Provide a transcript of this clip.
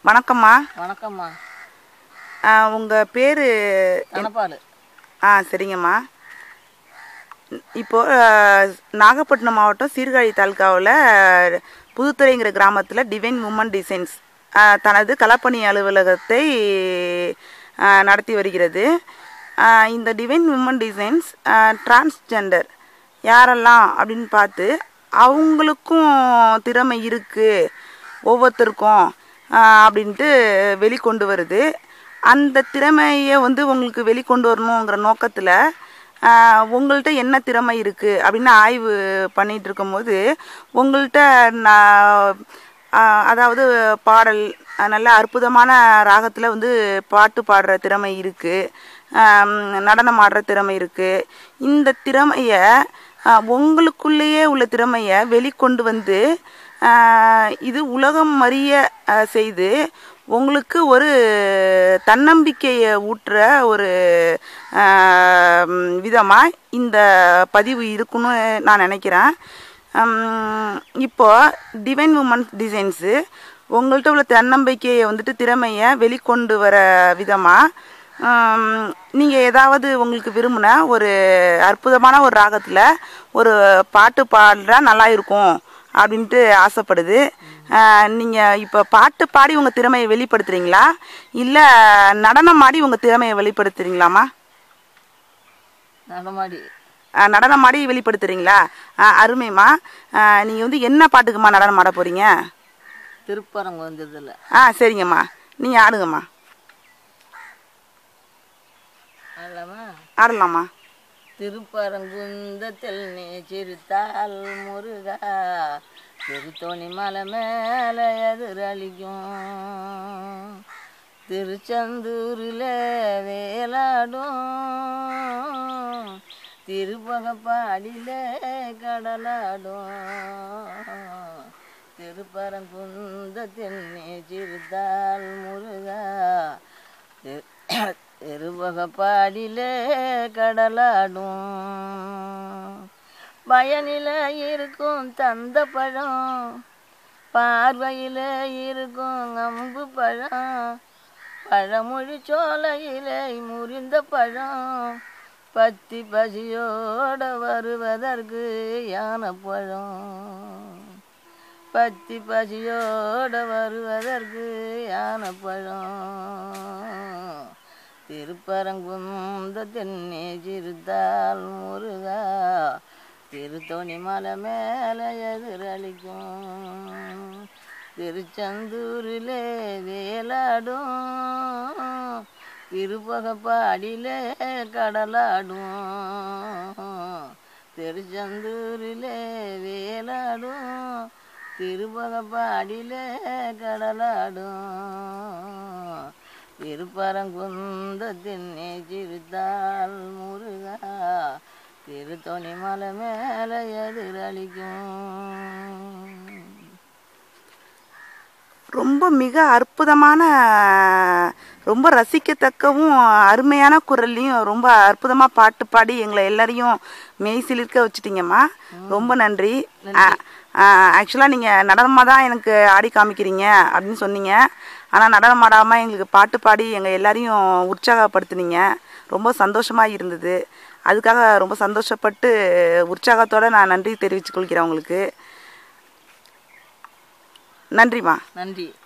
வணக்கம்மா வணக்கம்மா உங்கள் பேர் தனப்பால் ஆ சரிங்கம்மா இப்போ அஹ், நாகப்பட்டினம் மாவட்டம் சீர்காழி தாலுக்காவில் புதுத்துறைங்கிற கிராமத்தில் டிவைன் உமன் டிசைன்ஸ் அஹ், தனது களப்பணி அலுவலகத்தை அஹ், நடத்தி வருகிறது அஹ், இந்த டிவைன் உமன் டிசைன்ஸ் டிரான்ஸ்ஜெண்டர் யாரெல்லாம் அப்படின்னு பார்த்து அவங்களுக்கும் திறமை இருக்குது ஒவ்வொருத்தருக்கும் ஆஹ், அப்படின்ட்டு வெளிக்கொண்டு வருது அந்த திறமையை வந்து உங்களுக்கு வெளிக்கொண்டு வரணுங்கிற நோக்கத்தில் உங்கள்கிட்ட என்ன திறமை இருக்குது அப்படின்னு ஆய்வு பண்ணிகிட்டு இருக்கும்போது உங்கள்கிட்ட நான் ஆஹ், அதாவது பாடல் அஹ், நல்ல அற்புதமான ராகத்தில் வந்து பாட்டு பாடுற திறமை இருக்குது நடனம் ஆடுற திறமை இருக்குது இந்த திறமையை ஆஹ், உங்களுக்குள்ளேயே உள்ள திறமையை வெளிக்கொண்டு வந்து ஆஹ், இது உலகம் அறிய ஆஹ், செய்து உங்களுக்கு ஒரு தன்னம்பிக்கையை ஊட்டுற ஒரு விதமாக இந்த பதிவு இருக்குன்னு நான் நினைக்கிறேன் ஹம், இப்போ டிவைன் உமன் டிசைன்ஸு உங்கள்கிட்ட உள்ள தன்னம்பிக்கையை வந்துட்டு திறமையை வெளிக்கொண்டு வர விதமாக நீங்கள் ஏதாவது உங்களுக்கு விரும்பின ஒரு அற்புதமான ஒரு ராகத்தில் ஒரு பாட்டு பாடுறா நல்லா இருக்கும் அப்படின்ட்டு ஆசைப்படுது நீங்கள் இப்போ பாட்டு பாடி உங்கள் திறமையை வெளிப்படுத்துறீங்களா இல்லை நடனம் ஆடி உங்கள் திறமையை வெளிப்படுத்துறீங்களாம்மா நடமாடி அஹ், நடனம் ஆடி வெளிப்படுத்துறீங்களா அஹ், அருமைம்மா நீங்கள் வந்து என்ன பாட்டுக்குமா நடனம் ஆட போகிறீங்க திருப்பரங்கு வந்ததில்ல ஆ சரிங்கம்மா நீங்கள் ஆடுங்கம்மா அல்லவா ஆடலாமா திருப்பரங்குந்தத்தில் நீ சிறுத்தால் முருகா திருத்தோணி மலை மேலே எதிரளிக்கும் திருச்செந்தூரில் வேலாடும் திருப்பகப்பாடியில கடலாடும் திருப்பரங்குந்தத்தில் நீ சிறுத்தால் முருகா திரு- திருவகப்பாடியிலே கடலாடும் பயனில இருக்கும் தந்த பழம் பார்வையில இருக்கும் அம்பு பழம் பழமொழி சோலையிலே முறிந்த பழம் பத்தி பசியோட வருவதற்கு யானை பழம் பத்தி பசியோட வருவதற்கு யானை பழம் திருப்பரங்குந்த தென்னே சிறுத்தால் முருகா திருத்தோணி மலை மேலே எதிரளிக்கும் திருச்செந்தூரிலே வேலாடும் திருப்பகப்பாடியிலே கடலாடும் திருச்செந்தூரிலே வேலாடும் திருப்பகப்பாடியிலே கடலாடும் திருப்பரங்குந்தத்தின் சிறுத்தால் முருகா திருத்தொணி மலை மேலே எதிரளிக்கும் ரொம்ப மிக அற்புதமான ரொம்ப ரசிக்கத்தக்கவும் அருமையான குரல்லையும் ரொம்ப அற்புதமாக பாட்டு பாடி எங்களை எல்லாரையும் மெய் சிலிர்க்க வச்சுட்டீங்கம்மா ரொம்ப நன்றி ஆக்சுவலாக நீங்கள் நடனமாக தான் எனக்கு ஆடி காமிக்கிறீங்க அப்படின்னு சொன்னீங்க ஆனால் நடனம் ஆடாமல் எங்களுக்கு பாட்டு பாடி எங்கள் எல்லாரையும் உற்சாகப்படுத்துனீங்க ரொம்ப சந்தோஷமாக இருந்தது அதுக்காக ரொம்ப சந்தோஷப்பட்டு உற்சாகத்தோடு நான் நன்றி தெரிவித்துக் கொள்கிறேன் உங்களுக்கு நன்றிம்மா நன்றி